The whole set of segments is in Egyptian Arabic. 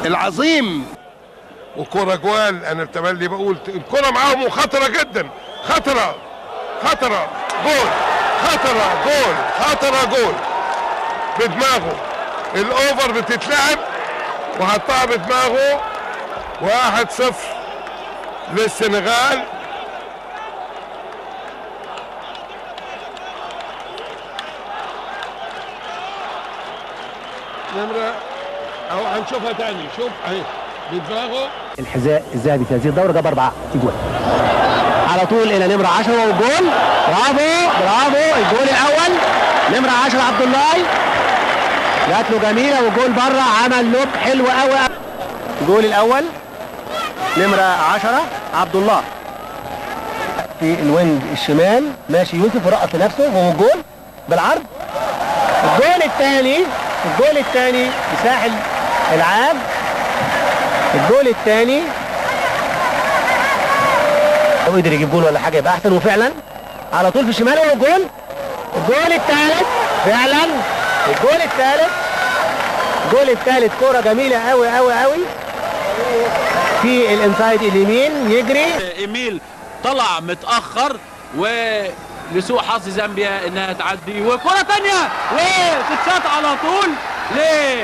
العظيم وكرة جوال انا بتملي بقول الكرة معاهم خطرة جدا خطرة خطرة جول خطرة جول خطرة جول بدماغه الاوفر بتتلعب وحطها بدماغه واحد صفر للسنغال نمرة اهو هنشوفها تاني شوف اهي بدماغه الحذاء الذهبي في هذه الدوره جاب اربع اجوال على طول الى نمره 10 والجول برافو برافو الجول الاول نمره 10 عبد الله جات له جميله والجول بره عمل لوك حلو قوي الجول الاول نمره 10 عبد الله في الوينج الشمال ماشي يوسف ورقص لنفسه وهو الجول بالعرض الجول الثاني الجول الثاني لساحل العاب الجول الثاني لو قدر يجيب جول ولا حاجه يبقى احسن وفعلا على طول في الشمال هو الجول الجول الثالث فعلا الجول الثالث الجول الثالث كوره جميله قوي قوي قوي في الانسايد اليمين يجري ايميل طلع متاخر ولسوء حظ زامبيا انها تعدي وكره ثانيه وتتشاط على طول ل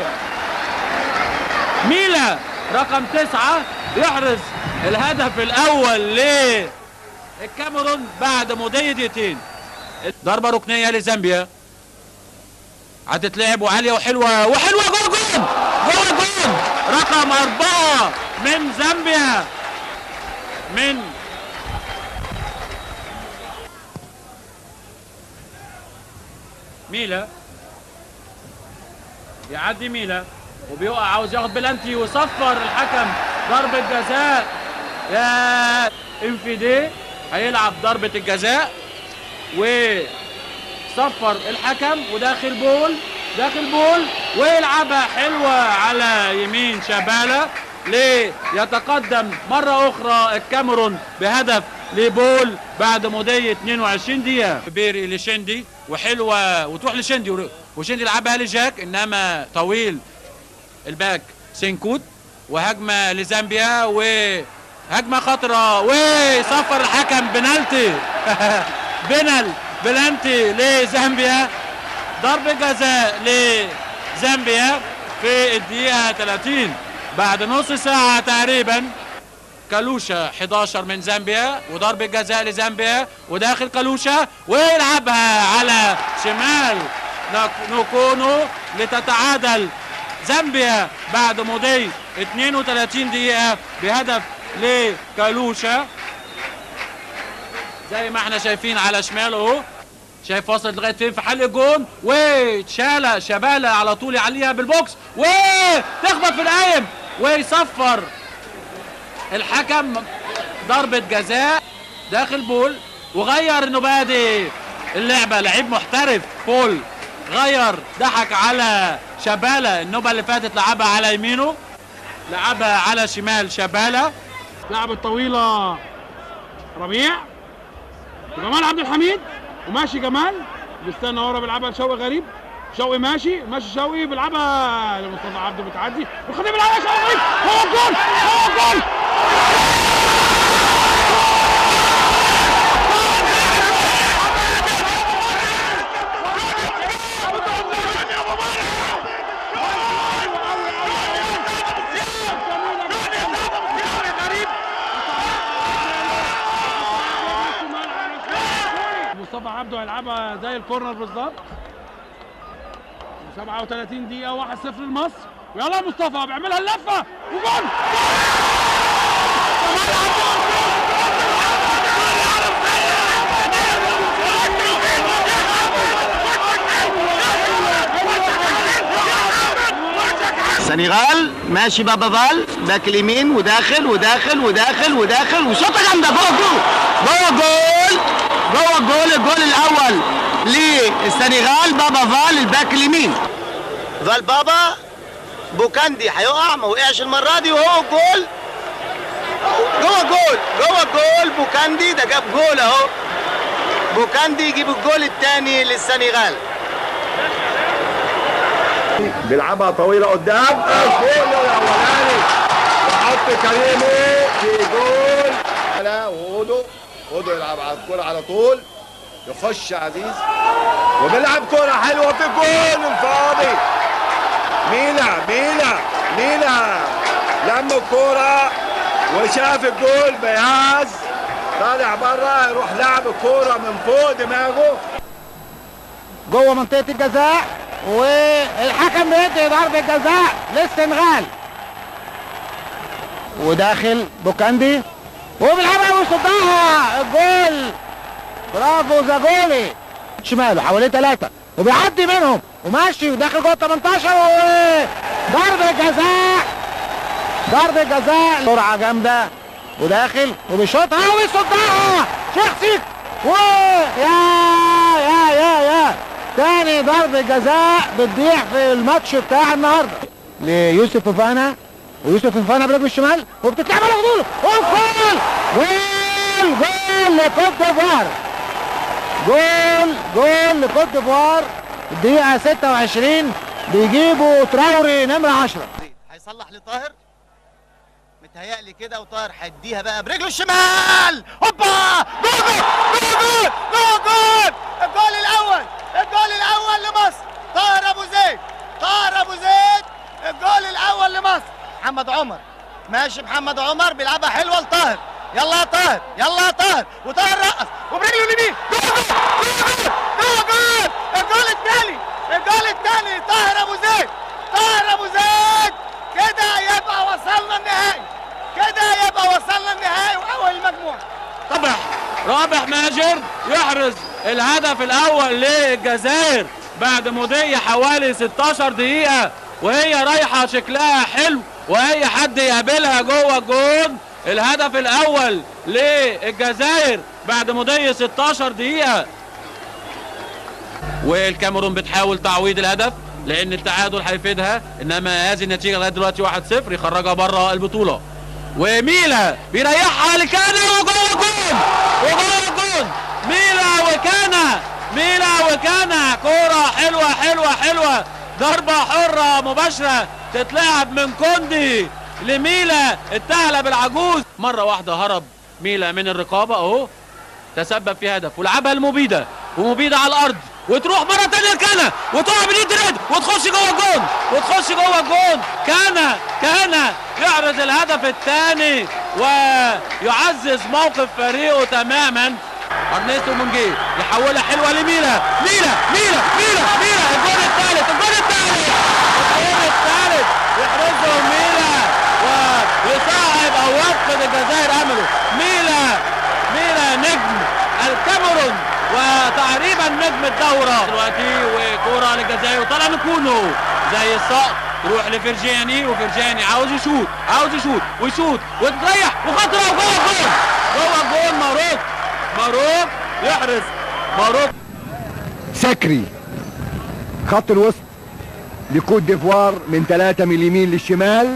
ميلا رقم تسعة يحرز الهدف الأول للكاميرون بعد مضي دقيقتين ضربة ركنية لزامبيا هتتلعب وعالية وحلوة وحلوة جول جول جول جول رقم أربعة من زامبيا من ميلا يعدي ميلا وبيقع عاوز ياخد بلانتي وصفر الحكم ضربة جزاء يا انفيدي هيلعب ضربة الجزاء وصفر الحكم وداخل بول داخل بول ويلعبها حلوة على يمين شبالة ليتقدم مرة أخرى الكاميرون بهدف لبول بعد مضي 22 دقيقة بيري لشندي وحلوة وتروح لشندي وشندي يلعبها لجاك إنما طويل الباك سينكوت وهجمة لزامبيا وهجمة خطرة وصفر الحكم بنالتي بنال بلانتي لزامبيا ضربة جزاء لزامبيا في الدقيقة 30 بعد نص ساعة تقريبا كالوشا 11 من زامبيا وضربة جزاء لزامبيا وداخل كالوشا ويلعبها على شمال نوكونو لتتعادل زامبيا بعد مضي 32 دقيقة بهدف لكالوشا زي ما احنا شايفين على شماله اهو شايف وصلت لغايه فين في حل الجون وتشالة شبالة على طول يعليها بالبوكس وتخبط في القايم ويصفر الحكم ضربة جزاء داخل بول وغير انه بادي اللعبة لعيب محترف بول غير ضحك على شبالة النوبة اللي فاتت لعبها على يمينه لعبها على شمال شبالة لعبة طويلة ربيع جمال عبد الحميد وماشي جمال بيستنى ورا بيلعبها لشوقي غريب شوقي ماشي ماشي شوقي بيلعبها لمصطفى عبده بتعدي وخليه بيلعبها شوقي غريب هو الجول هو الجول مصطفى عبده هيلعبها زي الكورنر بالظبط 37 دقيقة 1-0 لمصر ويلا يا مصطفى بيعملها اللفة وجول سنغال ماشي بابا فال باك اليمين وداخل وداخل وداخل وداخل وشوطه جامده جوه الجول جوه الجول جوه الجول الجول الاول للسنغال بابا فال الباك اليمين فال بابا بوكاندي هيقع ما وقعش المره دي وهو الجول جوه جول جوه الجول بوكاندي ده جاب جول اهو بوكاندي يجيب الجول الثاني للسنغال بيلعبها طويله قدام الجول الاولاني شفت كريمي في جول لا وهودو هودو يلعب على الكرة على طول يخش عزيز وبيلعب كرة حلوة في جول الفاضي مينا مينا مينا لم الكرة وشاف الجول بياز طالع بره يروح لعب الكرة من فوق دماغه جوه منطقه الجزاء والحكم بيدي ضربه جزاء للسنغال وداخل بوكاندي وبيلعبها ويصدها الجول برافو زاجولي شماله حواليه ثلاثه وبيعدي منهم وماشي وداخل جوه 18 وضربه جزاء ضربه جزاء سرعه جامده وداخل وبيشوطها ويصدها شيخ سيك و يا يا يا يا تاني ضربة جزاء بتضيع في الماتش بتاع النهارده ليوسف فوفانا ويوسف فوفانا برجله الشمال وبتتلعب على غضوله وجول جول جول لكوت ديفوار جول جول لكوت ديفوار الدقيقة 26 بيجيبوا تراوري نمرة 10 هيصلح لطاهر متهيألي كده وطاهر هيديها بقى برجله الشمال هوبا جول جول جول جول الجول الاول الجول الاول لمصر طاهر ابو زيد طاهر ابو زيد الجول الاول لمصر محمد عمر ماشي محمد عمر بيلعبها حلوه لطاهر يلا يا طاهر يلا يا طاهر وطاهر رقص وبرجله اليمين جول جول جول جول الجول الثاني الجول الثاني طاهر ابو زيد طاهر ابو زيد كده يبقى وصلنا النهائي كده يبقى وصلنا النهائي واول المجموعه رابح رابح ماجر يحرز الهدف الاول للجزائر بعد مضي حوالي 16 دقيقة وهي رايحة شكلها حلو واي حد يقابلها جوه الجون الهدف الاول للجزائر بعد مضي 16 دقيقة والكاميرون بتحاول تعويض الهدف لان التعادل هيفيدها انما هذه النتيجه لغايه دلوقتي 1-0 يخرجها بره البطوله وميلا بيريحها لكانا وجوه الجون وجوه الجون ميلا وكانا ميلا وكانا كوره حلوه حلوه حلوه ضربه حره مباشره تتلعب من كوندي لميلا الثعلب العجوز مره واحده هرب ميلا من الرقابه اهو تسبب في هدف ولعبها المبيده ومبيده على الارض وتروح مره ثانيه لكانا وتقع من ايد ريد وتخش جوه الجون وتخش جوه الجون كانا كانا يعرض الهدف الثاني ويعزز موقف فريقه تماما ارنيستو مونجي يحولها حلوه لميلا ميلا ميلا ميلا ميلا الجون الثالث الجون الثالث الجون الثالث يحرزه ميلا ويصعب او يفقد الجزائر امله ميلا ميلا نجم الكاميرون وتقريبا نجم الدورة دلوقتي وكورة للجزائر وطلع نكونو زي الصقر تروح لفرجاني وفرجاني عاوز يشوط عاوز يشوط ويشوط وتريح وخطرة وجوه الجول جوه الجول ماروك ماروك يحرز ماروك سكري خط الوسط لكوت ديفوار من ثلاثة من اليمين للشمال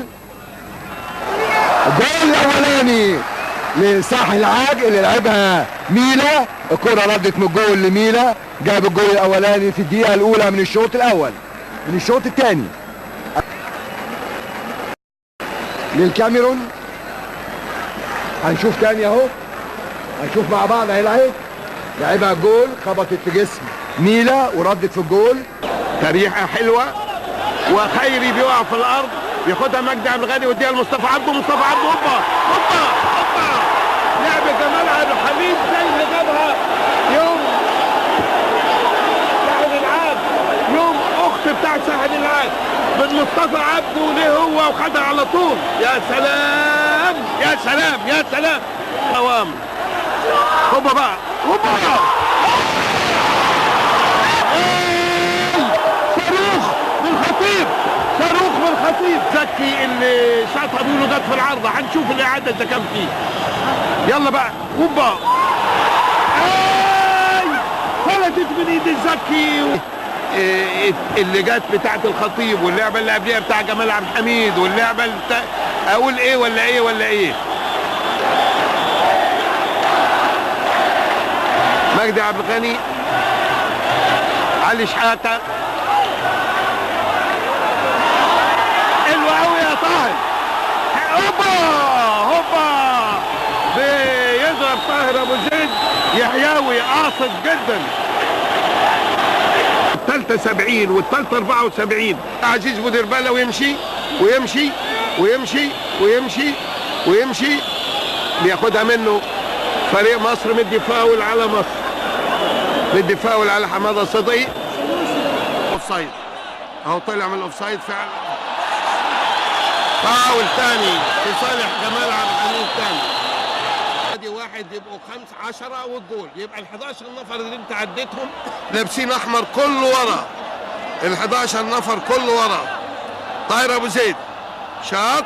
الجول الأولاني لساحل العاج اللي لعبها ميلا الكرة ردت من الجول لميلا جاب الجول الأولاني في الدقيقة الأولى من الشوط الأول من الشوط الثاني للكاميرون هنشوف تاني اهو هنشوف مع بعض هيلعب لعبها جول خبطت في جسم ميلا وردت في الجول تريحه حلوه وخيري بيقع في الارض ياخدها مجدي عبد الغني ويديها لمصطفى عبده مصطفى عبده هوبا هوبا هوبا لعب جمال عبد الحميد زي اللي جابها يوم ساحل العاج يوم اخت بتاع ساحل العاج من مصطفى عبده ليه هو وخدها على طول يا سلام يا سلام يا سلام قوام هوبا بقى هوبا صاروخ من الخطيب صاروخ من الخطيب زكي اللي شاطها بيقولوا جت في العارضه هنشوف الاعاده اذا كان فيه يلا بقى هوبا اي فلتت من ايد الزكي إيه، اللي جت بتاعت الخطيب واللعبه اللي قبلها بتاع جمال عبد الحميد واللعبه اللي بتاع اقول ايه ولا ايه ولا ايه مجدي عبد الغني علي شحاته حلوه قوي يا طاهر اوبا يحيوي قاصد جدا الثالثة 70 والثالثة 74 عزيز بودربالة ويمشي ويمشي ويمشي ويمشي ويمشي بياخدها منه فريق مصر مدي فاول على مصر مدي فاول على حماده صدقي اوفسايد اهو طلع من الاوفسايد فعلا فاول ثاني في صالح جمال عبد الحميد ثاني ادي واحد يبقوا خمس عشرة والجول يبقى ال 11 نفر اللي انت عديتهم لابسين احمر كله ورا ال 11 نفر كله ورا طاهر ابو زيد شاط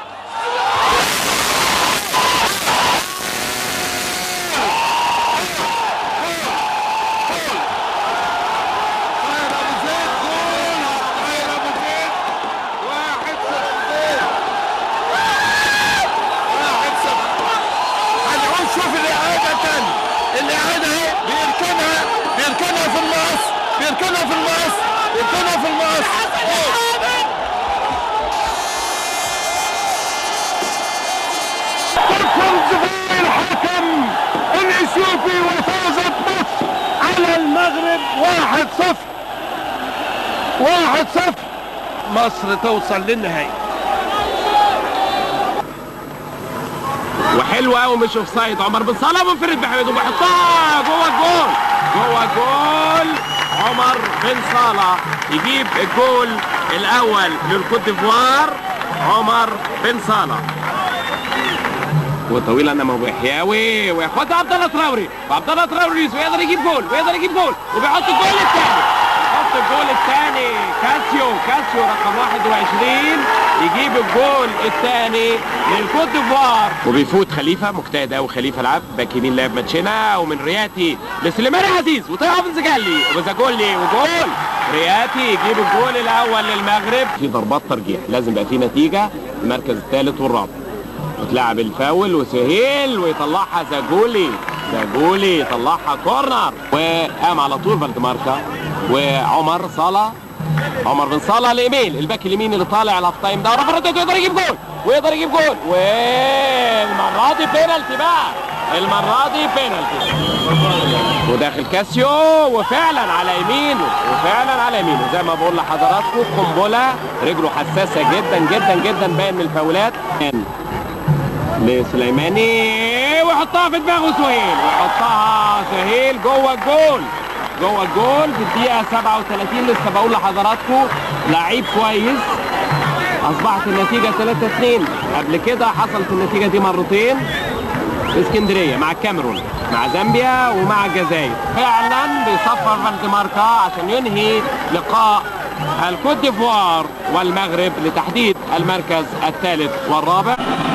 طاهر ابو زيد جول طاهر ابو زيد واحد صفر واحد صفر هنعود شوف الاعاده تاني الاعاده اهي بيركنها بيركنها في المقص بيركنها في المقص بيركنها في المقص تفوز في الحكم الاثيوبي وفازت مصر على المغرب واحد صفر واحد صفر مصر توصل للنهائي وحلوه قوي مش اوف سايد عمر بن صالح منفرد بحميد وبيحطها جوه الجول جوه الجول عمر بن صالح يجيب الجول الاول للكوت ديفوار عمر بن صالح وطويل انما ابو حياوي وياخدها عبد الله تراوري وعبد الله تراوري ويقدر يجيب جول ويقدر يجيب جول وبيحط الجول الثاني يحط الجول الثاني كاسيو كاسيو رقم 21 يجيب الجول الثاني للكوت ديفوار وبيفوت خليفه مجتهد قوي خليفه لعب باك يمين لعب ماتشينا ومن رياتي لسليمان عزيز وطلع بنزجالي وبزاجولي وجول رياتي يجيب الجول الاول للمغرب في ضربات ترجيح لازم يبقى في نتيجه المركز الثالث والرابع وتلعب الفاول وسهيل ويطلعها زاجولي زاجولي يطلعها كورنر وقام على طول فالدماركا وعمر صلاح عمر بن صالح الايميل الباك اليمين اللي طالع الهاف تايم ده ورفع رجله يقدر يجيب جول ويقدر يجيب جول والمره دي بينالتي بقى المره دي بينالتي وداخل كاسيو وفعلا على يمينه وفعلا على يمينه زي ما بقول لحضراتكم قنبله رجله حساسه جدا جدا جدا باين من الفاولات لسليماني ويحطها في دماغه سهيل ويحطها سهيل جوه الجول جوه الجول في الدقيقة 37 لسه بقول لحضراتكم لعيب كويس أصبحت النتيجة 3 2 قبل كده حصلت النتيجة دي مرتين في اسكندرية مع الكاميرون مع زامبيا ومع الجزائر فعلا بيصفر فالدماركا عشان ينهي لقاء الكوت ديفوار والمغرب لتحديد المركز الثالث والرابع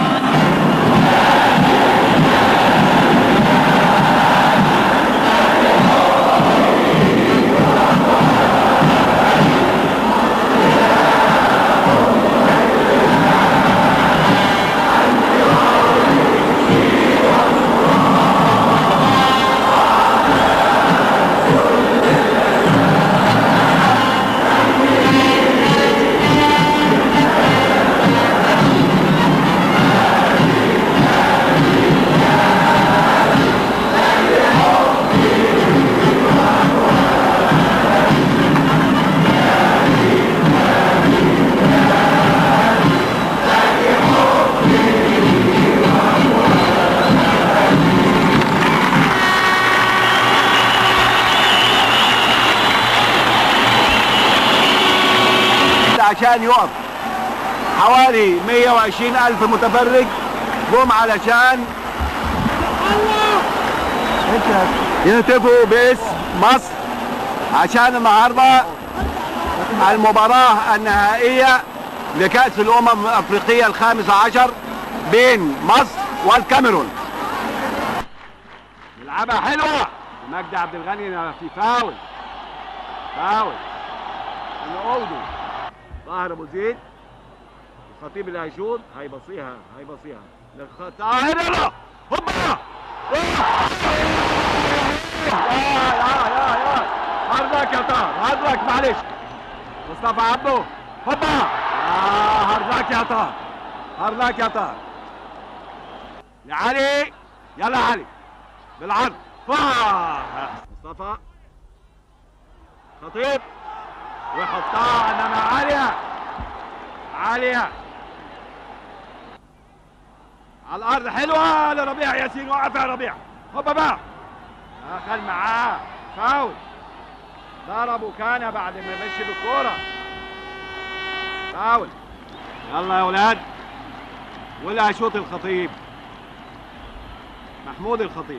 عشان يقف حوالي 120 ألف متفرج جم علشان يهتفوا باسم مصر عشان النهارده المباراة النهائية لكأس الأمم الأفريقية الخامس عشر بين مصر والكاميرون لعبها حلوة مجدي عبد الغني في فاول فاول اودو طاهر ابو زيد الخطيب اللي هيشوط هيبصيها هيبصيها طاهر يلا هوبا يا يا يا يا هاردك يا طاهر هاردك معلش مصطفى عبده هوبا يا هاردك يا طاهر هاردك يا طاهر يا علي يلا يا علي بالعرض فاه مصطفى خطيب ويحطها انما عاليه عاليه على الارض حلوه لربيع ياسين وقف يا ربيع هوبا بقى دخل معاه فاول ضربه كان بعد ما مشي بالكوره فاول يلا يا ولاد واللي هيشوط الخطيب محمود الخطيب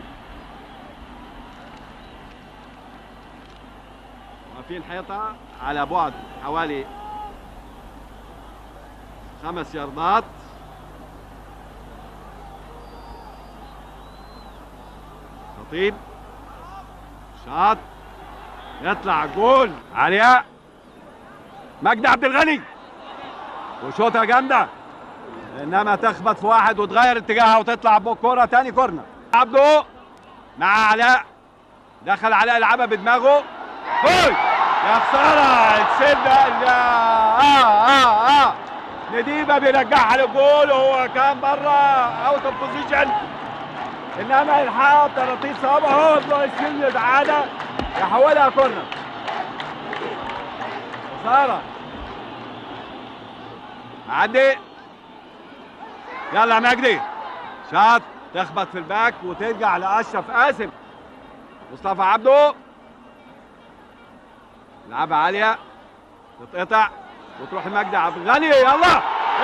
واقفين حيطة على بعد حوالي خمس ياردات خطيب شاط يطلع جول علياء مجدي عبد الغني وشوطة جامدة انما تخبط في واحد وتغير اتجاهها وتطلع بكرة تاني كورنر عبده مع علاء دخل علاء يلعبها بدماغه هوي يا خسارة السن اه اه اه نديبة بيرجعها للجول وهو كان بره اوت اوف بوزيشن انما يلحقها بطراطيس صوابعه هو يطلع السن عادة يحولها كورنر خسارة عدي يلا يا مجدي شاط تخبط في الباك وترجع لاشرف قاسم مصطفى عبده لعبها عاليه تتقطع وتروح لمجدي عبد الغني يلا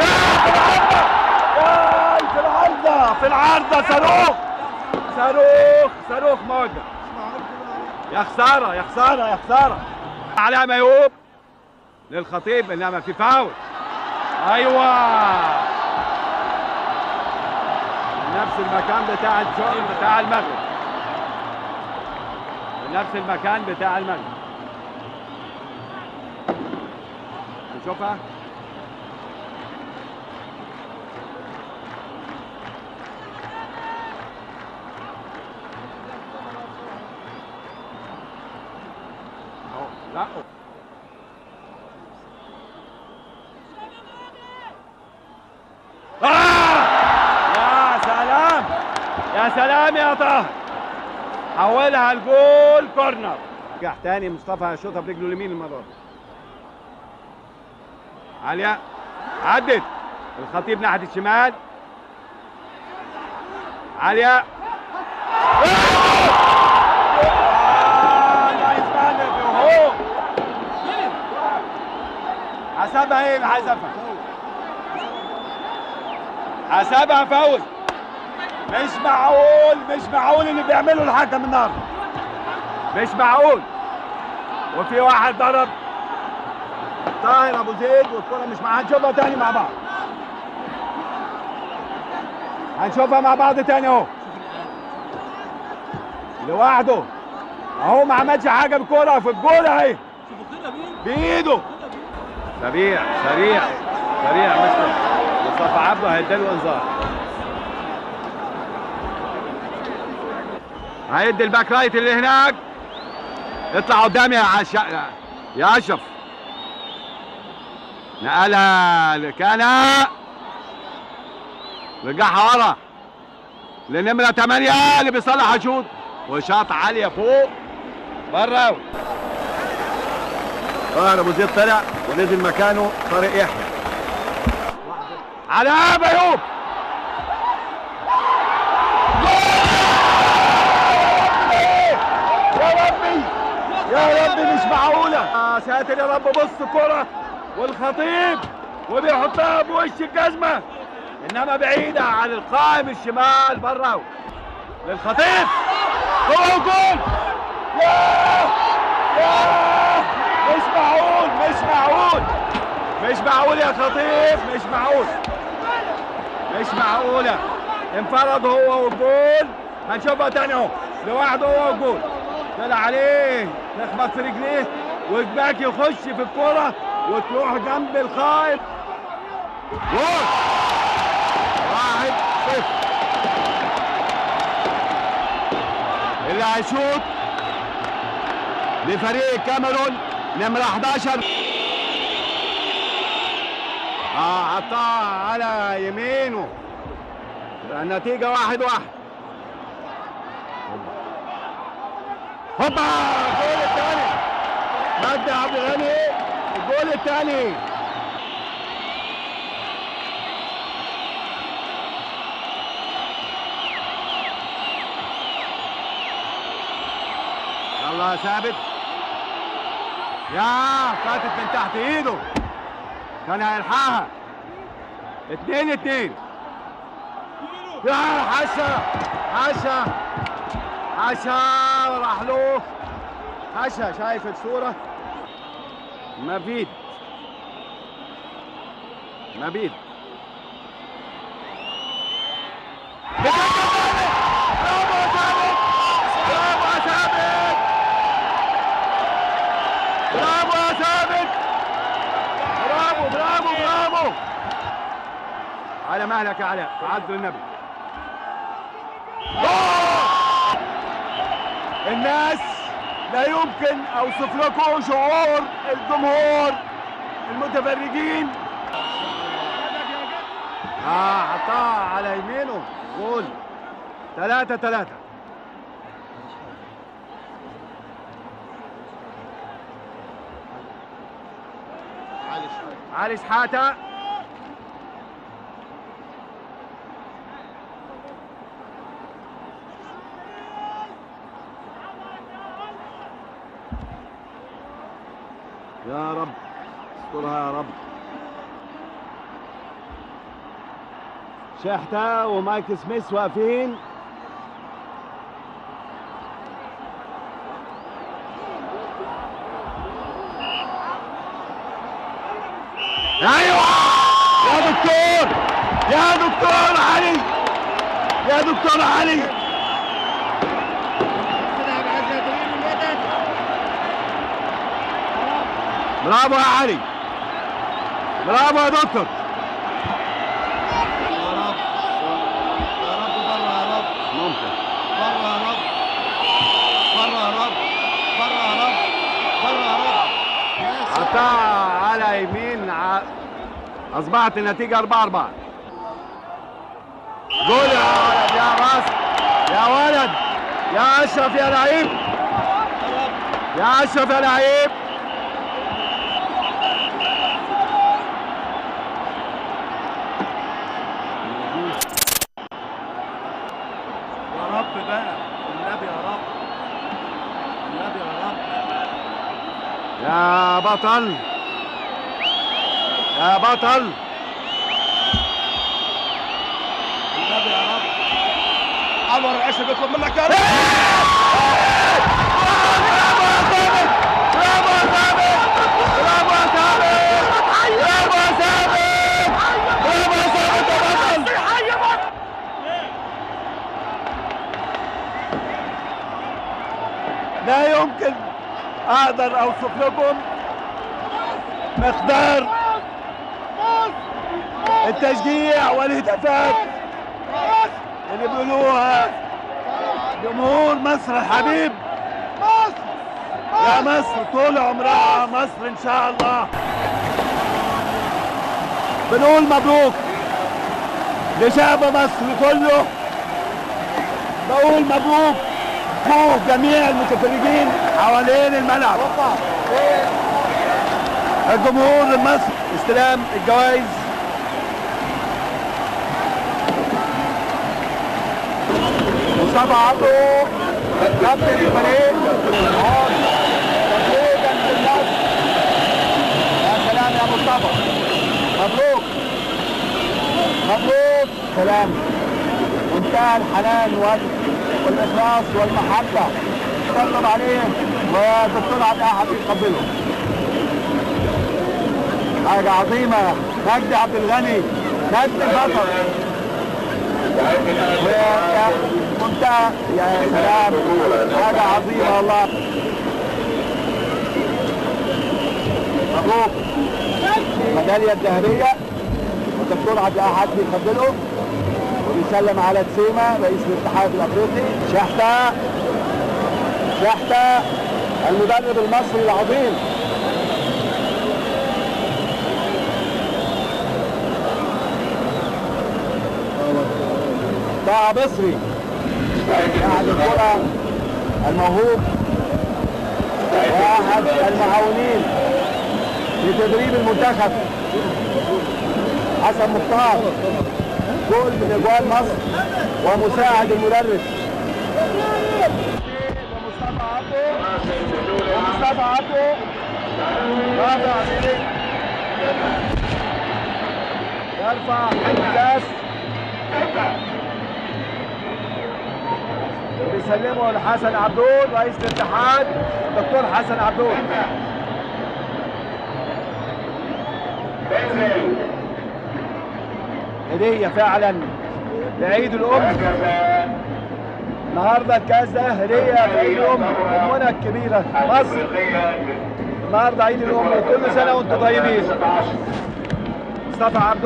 يا في العارضه في العارضه صاروخ صاروخ صاروخ موجه يا خساره يا خساره يا خساره علاء ميوب للخطيب انما في فاول ايوه نفس المكان بتاع الشغل بتاع المغرب نفس المكان بتاع المغرب نشوفها أهو، لا آه! يا سلام يا سلام يا طه حولها الجول كورنر رجع تاني مصطفى هيشوطها برجله اليمين المره دي عاليه عدت الخطيب ناحيه الشمال عاليه آه، نايس مان أهو. حسبها ايه حسبها حسبها فاول مش معقول مش معقول اللي بيعمله الحكم النهارده مش معقول وفي واحد ضرب طاهر ابو زيد والكره مش معاه هنشوفها تاني مع بعض هنشوفها مع بعض تاني اهو لوحده اهو ما عملش حاجه بالكره في الجول اهي بايده سريع سريع سريع مستر مصطفى عبده هيديله انذار هيدي الباك رايت اللي هناك اطلع قدامي يا عش... يا اشرف نقلها لكانا رجعها ورا لنمرة 8 اللي بيصلح شوط وشاط عالية فوق بره طاهر ابو زيد طلع ونزل مكانه طارق يحيى على بيوب يا ربي يا ربي مش معقولة يا ساتر يا رب بص كرة والخطيب وبيحطها بوش الجزمة انما بعيدة عن القائم الشمال بره للخطيب هو جول ياه ياه مش معقول مش معقول مش معقول يا خطيب مش معقول مش معقولة انفرد هو والجول هنشوفها تاني اهو لوحده هو والجول طلع عليه تخبط في رجليه والباك يخش في الكرة وتروح جنب الخائف جول واحد صفر اللي هيشوط لفريق الكاميرون نمرة 11 اه حطها على يمينه النتيجة واحد واحد هوبا الجول الثاني مجدي عبد الغني الجول الثاني يلا يا ثابت يا فاتت من تحت ايده كان هيلحقها اتنين اتنين يا حشا حشا حشا راح له حشا شايف الصورة مبيد مبيد برافو يا ثابت برافو يا ثابت برافو يا ثابت برافو برافو برافو على مهلك يا علاء تعذر النبي جول! الناس لا يمكن اوصف لكم شعور الجمهور المتفرجين اه حطها على يمينه جول ثلاثة ثلاثة علي شحاتة يا رب استرها يا رب شحتة ومايك سميث واقفين ايوه يا دكتور يا دكتور علي يا دكتور علي برافو يا علي برافو يا دكتور يا رب يا رب بره يا رب ممكن بره يا رب بره يا رب بره يا رب بره يا رب يا سلام. حطها على يمين ع... اصبحت النتيجه 4 4 جول يا ولد يا راس يا ولد يا اشرف يا لعيب يا اشرف يا لعيب يا رب بقى النبي يا رب النبي يا رب يا بطل يا بطل النبي يا رب انور العشر بيطلب منك يا رب برافو يا ثابت برافو يا ثابت برافو يا ثابت برافو يا ثابت برافو يا ثابت يا بطل لا يمكن اقدر اوصف لكم مقدار التشجيع والهتافات اللي بيقولوها جمهور مصر الحبيب يا مصر طول عمرها مصر ان شاء الله بنقول مبروك لشعب مصر كله بقول مبروك فوق جميع المتفرجين حوالين الملعب الجمهور المصري استلام الجوائز مصطفى عبده كابتن الفريق عاد تتويجا بالنصر يا سلام يا مصطفى مبروك مبروك سلام منتهى الحنان وال- والاخلاص والمحبه طبطب عليهم والدكتور عبد احد يقبله حاجه عظيمه مجدي عبد الغني مجدي البطل ويا منتهى يا سلام حاجة عظيمة والله مبروك الميدالية الذهبية والدكتور عبد الأحد بيقبله وبيسلم على تسيمة رئيس الاتحاد الأفريقي شحتة شحتة المدرب المصري العظيم لاعب مصري لاعب الكرة الموهوب واحد المعاونين لتدريب المنتخب حسن مختار جول من اجوال مصر ومساعد المدرب ومصطفى عبده ومصطفى عبده رافع عبيدي يرفع الكاس بيسلمه لحسن عبدون رئيس الاتحاد الدكتور حسن عبدون هدية فعلا لعيد الأم النهارده الكاس ده هدية لعيد الأم أمنا الكبيرة مصر النهارده عيد الأم كل سنة وأنتم طيبين مصطفى عبده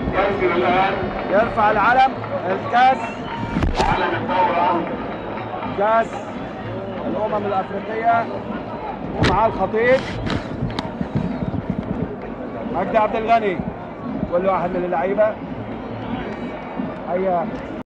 يرفع العلم الكاس كاس الأمم الأفريقية ومعاه الخطيب مجدي عبد الغني كل واحد من اللعيبة هيا